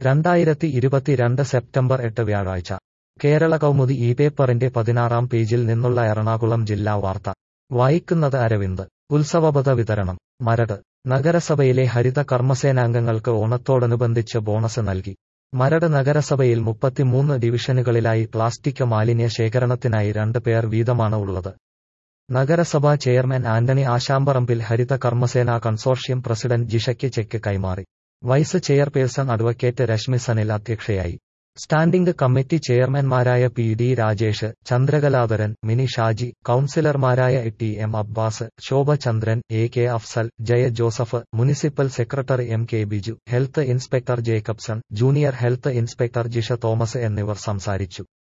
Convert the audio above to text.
രണ്ടായിരത്തി ഇരുപത്തിരണ്ട് സെപ്റ്റംബർ എട്ട് വ്യാഴാഴ്ച കേരള കൗമുദി ഈ പേപ്പറിന്റെ പതിനാറാം പേജിൽ നിന്നുള്ള എറണാകുളം ജില്ലാ വാർത്ത വായിക്കുന്നത് അരവിന്ദ് ഉത്സവപത വിതരണം മരട് നഗരസഭയിലെ ഹരിത കർമ്മസേനാംഗങ്ങൾക്ക് ഓണത്തോടനുബന്ധിച്ച് ബോണസ് നൽകി മരട് നഗരസഭയിൽ മുപ്പത്തിമൂന്ന് ഡിവിഷനുകളിലായി പ്ലാസ്റ്റിക് മാലിന്യ ശേഖരണത്തിനായി രണ്ട് പേർ വീതമാണ് ഉള്ളത് നഗരസഭാ chairman Antony Ashamparambil Haritha Karmasena consortium president ജിഷയ്ക്ക് ചെക്ക് കൈമാറി vice chairperson advocate Reshmi Sanil അധ്യക്ഷയായി സ്റ്റാൻഡിംഗ് കമ്മിറ്റി ചെയർമാൻമാരായ പി ഡി രാജേഷ് ചന്ദ്രകലാധരൻ മിനി ഷാജി കൌൺസിലർമാരായ T M Abbas Shobha Chandran A K Afsal Jaya Joseph municipal secretary M K Biju health inspector Jacobson junior health inspector Jisha Thomas എന്നിവർ സംസാരിച്ചു